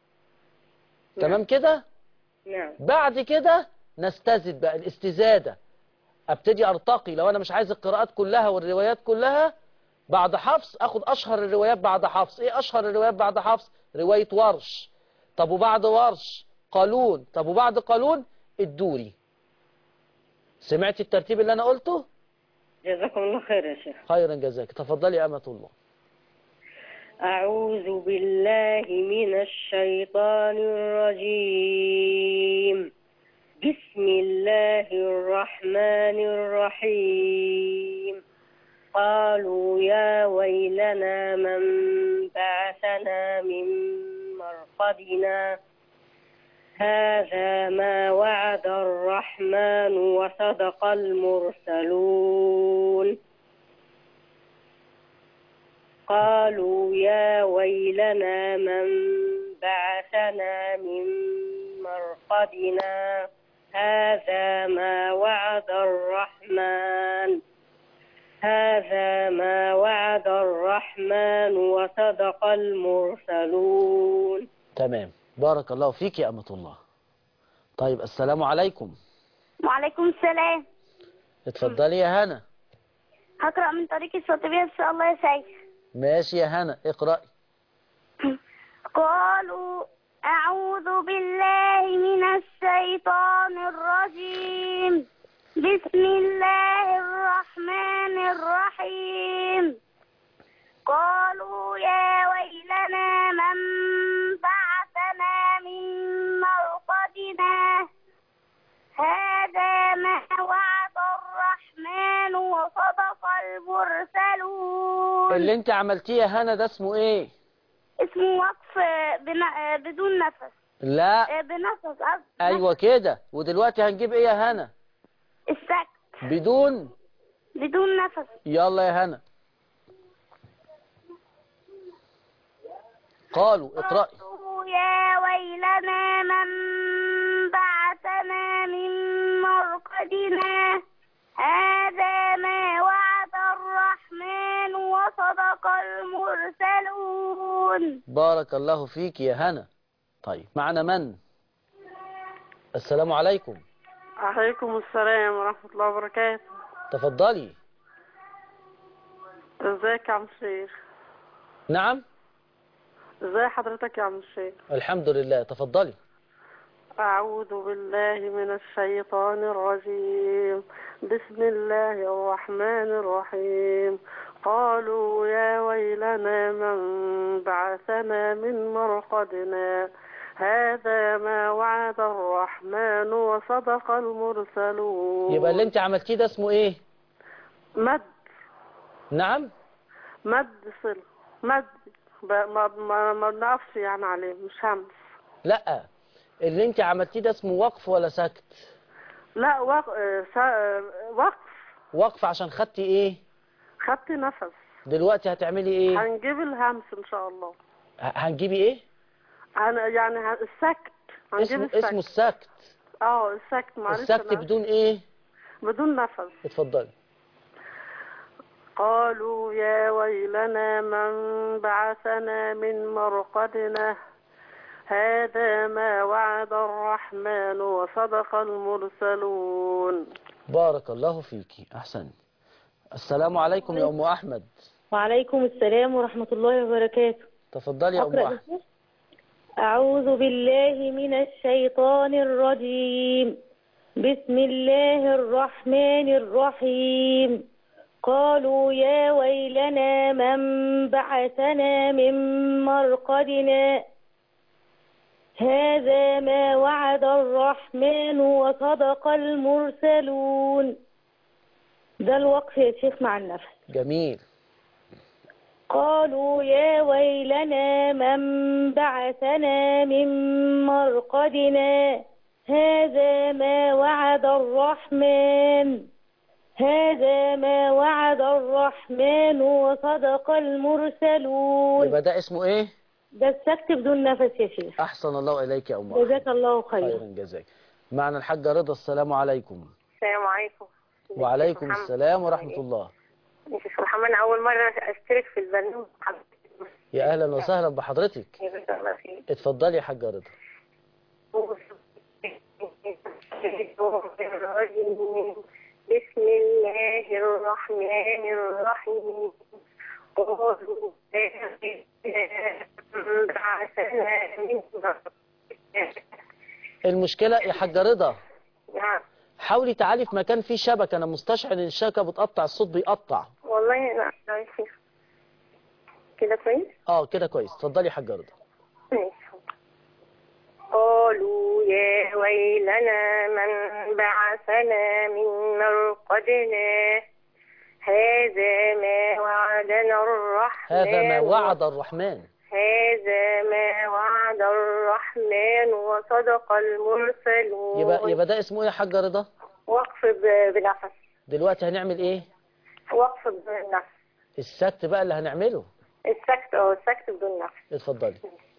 تمام كده نعم بعد كده نستزد بقى الاستزادة ابتدي ارتقي لو انا مش عايز القراءات كلها والروايات كلها بعد حفص اخد اشهر الروايات بعد حفص ايه اشهر الروايات بعد حفص رواية ورش طب وبعد ورش قالون طب وبعد قالون الدوري سمعت الترتيب اللي انا قلته جزاكم الله خير يا شيخ خيرا جزاك تفضلي يا أمة الله اعوذ بالله من الشيطان الرجيم بسم الله الرحمن الرحيم قالوا يا ويلنا من بعثنا من مرقدنا هذا ما وعد الرحمن وصدق المرسلون قالوا يا ويلنا من بعثنا من مرقدنا هذا ما وعد الرحمن هذا ما وعد الرحمن وصدق المرسلون تمام بارك الله فيك يا أمة الله طيب السلام عليكم وعليكم السلام اتفضلي يا هنا هقرأ من طريق الشاطبية إن شاء الله يا سيد ماشي يا هنا اقرأي قالوا أعوذ بالله من الشيطان الرجيم بسم الله الرحمن الرحيم قالوا يا ويلنا من بعثنا من مرقدنا هذا ما وعد الرحمن وصدق المرسلون اللي انت عملتيه يا هنا ده اسمه ايه اسمه وقف بن- بدون نفس لا آه، بنفس قصدي ايوه كده ودلوقتي هنجيب ايه يا هنا السكت بدون بدون نفس يلا يا هنا قالوا اقرأي قالوا يا ويلنا من بعثنا من مرقدنا هذا ما وعد الرحمن وصدق المرسلون بارك الله فيك يا هنا طيب معنا من السلام عليكم عليكم السلام ورحمة الله وبركاته تفضلي ازيك يا عم الشيخ نعم ازي حضرتك يا عم الشيخ الحمد لله تفضلي أعوذ بالله من الشيطان الرجيم بسم الله الرحمن الرحيم قالوا يا ويلنا من بعثنا من مرقدنا هذا ما وعد الرحمن وصدق المرسلون يبقى اللي انت عملتيه ده اسمه ايه مد نعم مد صل مد ب- ما ما ما بنقفش يعني عليه مش همس لا اللي انت عملتيه ده اسمه وقف ولا سكت لا وق... آه، سا- آه، وقف وقف عشان خدتي ايه خدت نفس دلوقتي هتعملي ايه هنجيب الهمس ان شاء الله ه- هنجيبي ايه هن... يعني ه- السكت هنجيب اسمه السكت اسمه السكت اه السكت معلش السكت أنا- بدون ايه بدون نفس اتفضلي قالوا يا ويلنا من بعثنا من مرقدنا هذا ما وعد الرحمن وصدق المرسلون بارك الله فيكي احسن السلام عليكم يا ام احمد وعليكم السلام ورحمة الله وبركاته تفضلي يا ام أقرأ احمد بسم أعوذ بالله من الشيطان الرجيم بسم الله الرحمن الرحيم قالوا يا ويلنا من بعثنا من مرقدنا هذا ما وعد الرحمن وصدق المرسلون ده الوقف يا شيخ مع النفس جميل قالوا يا ويلنا من بعثنا من مرقدنا هذا ما وعد الرحمن هذا ما وعد الرحمن وصدق المرسلون يبقى ده اسمه ايه ده السكت بدون نفس يا شيخ احسن الله اليك يا ام احمد جزاك الله خيرا خيرا جزاك معنا الحاجه رضا السلام عليكم السلام عليكم وعليكم محمد. السلام ورحمه الله يا شيخ محمد أنا أول مرة أشترك في البرنامج يا اهلا وسهلا بحضرتك جزاك الله خير اتفضلي يا حاجه رضا بسم الله الرحمن الرحيم قالوا بعثنا من المشكله يا حاجه رضا نعم حاولي تعالي في مكان فيه شبكه انا مستشعر ان الشبكه بتقطع الصوت بيقطع والله لا لا يا شيخ كده كويس اه كده كويس اتفضلي يا حاجه رضا ماشي. قالوا يا ويلنا من بعثنا من مرقدنا هذا ما وعدنا الرحمن هذا ما وعد الرحمن هذا ما وعد الرحمن وصدق المرسلون يبقى يبقى ده اسمه ايه يا حاجه رضا وقف ب- بنفس دلوقتي هنعمل ايه وقف بنفس السكت بقى اللي هنعمله السكت اه السكت بدون نفس اتفضلي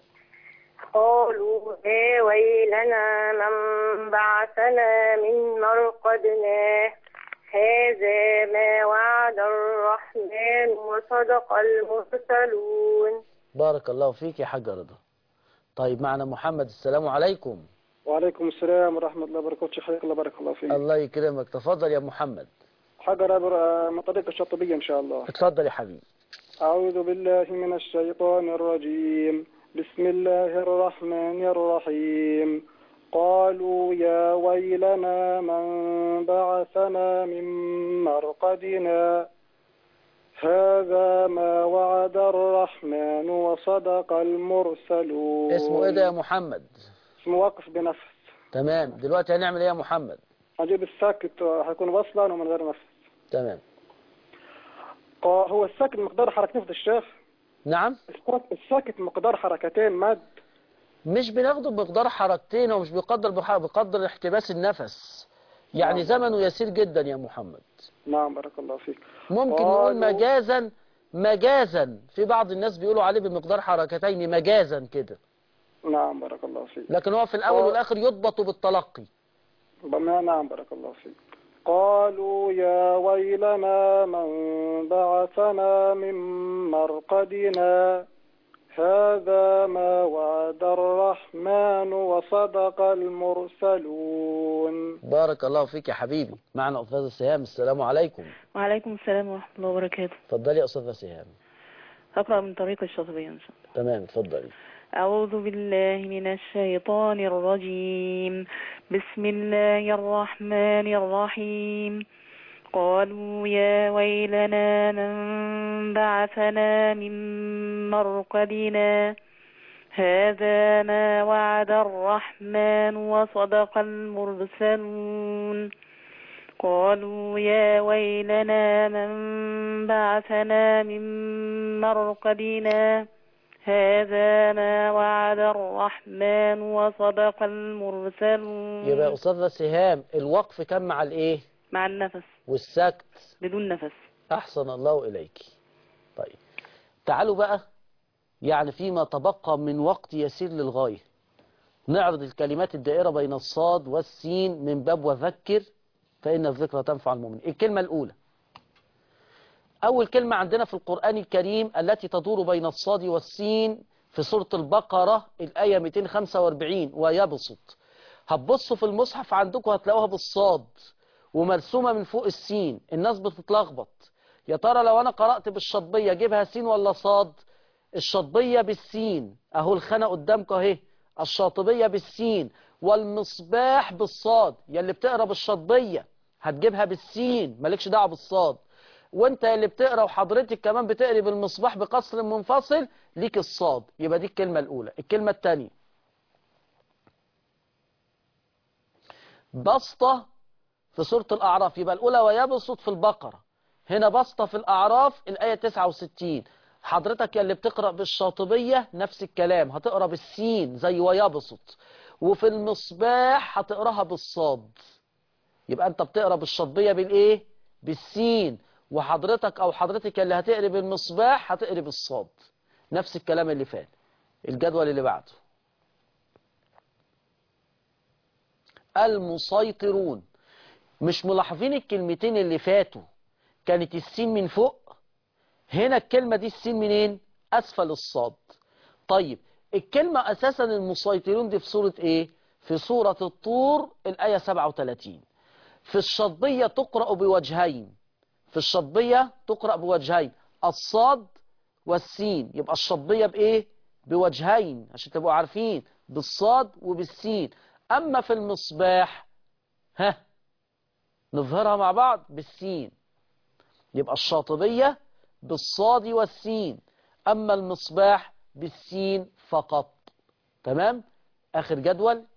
قالوا يا ويلنا من بعثنا من مرقدنا هذا ما وعد الرحمن وصدق المرسلون بارك الله فيك يا حاجه رضا طيب معنا محمد السلام عليكم وعليكم السلام ورحمة الله وبركاته شيخ حياك الله بارك الله فيك الله يكرمك تفضل يا محمد حجر أبر من طريق الشاطبية إن شاء الله اتفضل يا حبيبي أعوذ بالله من الشيطان الرجيم بسم الله الرحمن الرحيم قالوا يا ويلنا من بعثنا من مرقدنا هذا ما وعد الرحمن وصدق المرسلون اسمه ايه ده يا محمد اسمه وقف بنفس تمام دلوقتي هنعمل ايه يا محمد هجيب الساكت هيكون وصلا ومن غير نفس تمام قا- هو الساكت مقدار حركتين في الشيخ نعم الساك- الساكت مقدار حركتين مد مش بناخده بمقدار حركتين ومش بيقدر بح- بقدر احتباس النفس يعني زمنه يسير جدا يا محمد نعم بارك الله فيك ممكن قالوا- نقول مجازا مجازا في بعض الناس بيقولوا عليه بمقدار حركتين مجازا كده نعم بارك الله فيك لكن هو في الأول قال- والآخر يضبط بالتلقي بما نعم بارك الله فيك قالوا يا ويلنا من بعثنا من مرقدنا هذا ما وعد الرحمن وصدق المرسلون بارك الله فيك يا حبيبي معنا أستاذة سهام السلام عليكم وعليكم السلام ورحمة الله وبركاته اتفضلي يا أستاذة سهام أقرأ من طريق الشاطبية إن شاء الله تمام اتفضلي أعوذ بالله من الشيطان الرجيم بسم الله الرحمن الرحيم قالوا يا ويلنا من بعثنا من مرقدنا هذا ما وعد الرحمن وصدق المرسلون قالوا يا ويلنا من بعثنا من مرقدنا هذا ما وعد الرحمن وصدق المرسلون يبقى يا أستاذة سهام الوقف كان مع الإيه مع النفس والسكت بدون نفس أحسن الله إليك طيب تعالوا بقى يعني فيما تبقى من وقت يسير للغاية نعرض الكلمات الدائرة بين الصاد والسين من باب وذكر فإن الذكرى تنفع المؤمن الكلمة الأولى أول كلمة عندنا في القرآن الكريم التي تدور بين الصاد والسين في سورة البقرة الآية 245 ويبسط هتبصوا في المصحف عندكم هتلاقوها بالصاد ومرسومة من فوق السين الناس بتتلخبط يا ترى لو أنا قرأت بالشطبية أجيبها سين ولا صاد الشطبية بالسين أهو الخانة قدامك أهي الشاطبية بالسين والمصباح بالصاد يلي بتقرا بالشطبية هتجيبها بالسين مالكش دعوه بالصاد وانت اللي بتقرا وحضرتك كمان بتقري بالمصباح بقصر منفصل ليك الصاد يبقى دي الكلمة الأولى الكلمة الثانية بسطة في سورة الأعراف يبقى الأولى ويبسط في البقرة هنا بسطة في الأعراف الآية 69 حضرتك اللي بتقرأ بالشاطبية نفس الكلام هتقرأ بالسين زي ويبسط وفي المصباح هتقراها بالصاد يبقى انت بتقرا بالشطبيه بالايه بالسين وحضرتك او حضرتك اللي هتقري بالمصباح هتقري بالصاد نفس الكلام اللي فات الجدول اللي بعده المسيطرون مش ملاحظين الكلمتين اللي فاتوا كانت السين من فوق هنا الكلمة دي السين منين أسفل الصاد طيب الكلمة أساسا المسيطرون دي في سورة إيه في سورة الطور الآية 37 في الشطبية تقرأ بوجهين في الشطبية تقرأ بوجهين الصاد والسين يبقى الشطبية بإيه بوجهين عشان تبقوا عارفين بالصاد وبالسين أما في المصباح ها نظهرها مع بعض بالسين يبقى الشاطبية بالصاد والسين أما المصباح بالسين فقط تمام آخر جدول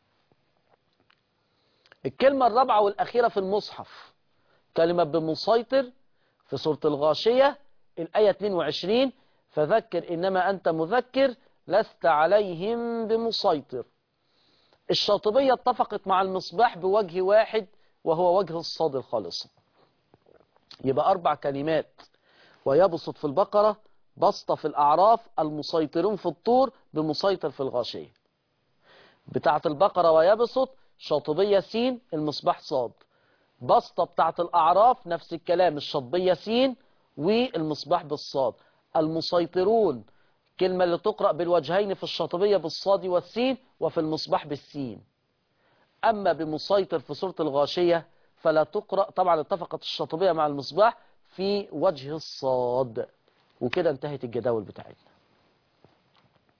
الكلمة الرابعة والأخيرة في المصحف كلمة بمسيطر في سورة الغاشية الآية 22 فذكر إنما أنت مذكر لست عليهم بمسيطر الشاطبية اتفقت مع المصباح بوجه واحد وهو وجه الصاد الخالصة يبقى أربع كلمات ويبسط في البقرة بسطة في الأعراف المسيطرون في الطور بمسيطر في الغاشية بتاعة البقرة ويبسط شاطبية سين المصباح صاد بسطة بتاعة الأعراف نفس الكلام الشطبية سين والمصباح بالصاد المسيطرون كلمة اللي تقرأ بالوجهين في الشاطبية بالصاد والسين وفي المصباح بالسين أما بمسيطر في سورة الغاشية فلا تقرأ طبعا اتفقت الشاطبية مع المصباح في وجه الصاد وكده انتهت الجداول بتاعتنا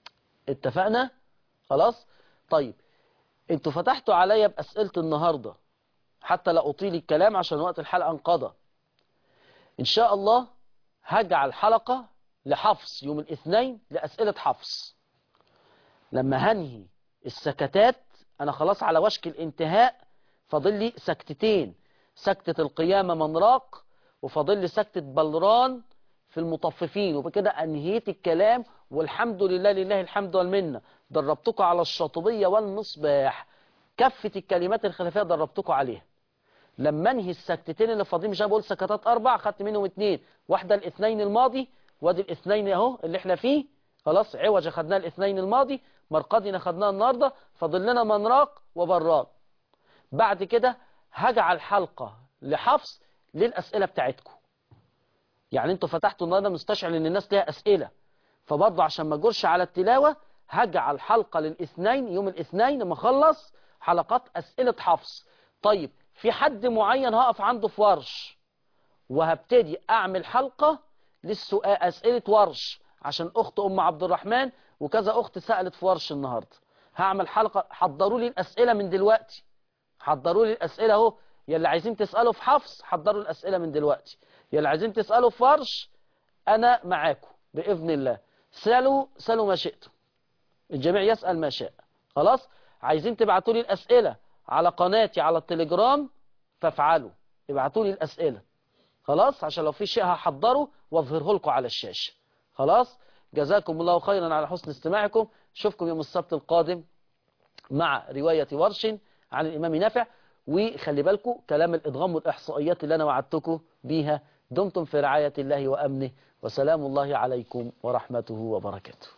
اتفقنا خلاص طيب انتوا فتحتوا عليا بأسئلة النهاردة حتى لا أطيل الكلام عشان وقت الحلقة انقضى إن شاء الله هجعل حلقة لحفص يوم الاثنين لأسئلة حفص لما هنهي السكتات أنا خلاص على وشك الانتهاء فاضل لي سكتتين سكتة القيامة من راق وفاضل لي سكتة بلران في المطففين وبكده أنهيت الكلام والحمد لله لله الحمد والمنة دربتكم على الشاطبية والمصباح كفة الكلمات الخلافية دربتكم عليها لما انهي السكتتين اللي فاضيين مش انا بقول سكتات اربع خدت منهم اتنين واحده الاثنين الماضي وادي الاثنين اهو اللي احنا فيه خلاص عوج خدناه الاثنين الماضي مرقدنا خدناه النهارده فاضل لنا منراق وبراق بعد كده هجعل حلقه لحفص للاسئله بتاعتكم يعني انتوا فتحتوا النهارده مستشعر ان الناس ليها اسئله فبرضه عشان ما اجرش على التلاوه هجعل حلقه للاثنين يوم الاثنين لما اخلص حلقات اسئله حفص طيب في حد معين هقف عنده في ورش وهبتدي اعمل حلقة للسؤال اسئلة ورش عشان اخت ام عبد الرحمن وكذا اخت سألت في ورش النهاردة هعمل حلقة حضروا لي الاسئلة من دلوقتي حضروا لي الاسئلة اهو يلي عايزين تسألوا في حفص حضروا الاسئلة من دلوقتي يلي عايزين تسألوا في ورش انا معاكم باذن الله سألوا سألوا ما شئتم الجميع يسأل ما شاء خلاص عايزين تبعتوا لي الاسئلة على قناتي على التليجرام فافعلوا ابعتوا لي الأسئلة خلاص عشان لو في شيء هحضره واظهره لكم على الشاشة خلاص جزاكم الله خيرا على حسن استماعكم اشوفكم يوم السبت القادم مع رواية ورش عن الإمام نافع وخلي بالكم كلام الإدغام والإحصائيات اللي أنا وعدتكم بيها دمتم في رعاية الله وأمنه وسلام الله عليكم ورحمته وبركاته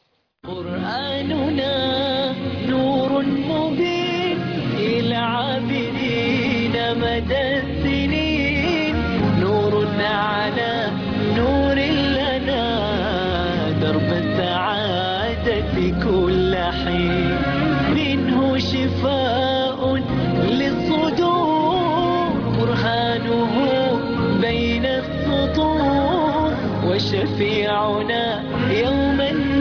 قرآننا نور مبين إلى عابدين مدى السنين نور على نور لنا درب السعادة كل حين منه شفاء للصدور برهانه بين السطور وشفيعنا يوم النار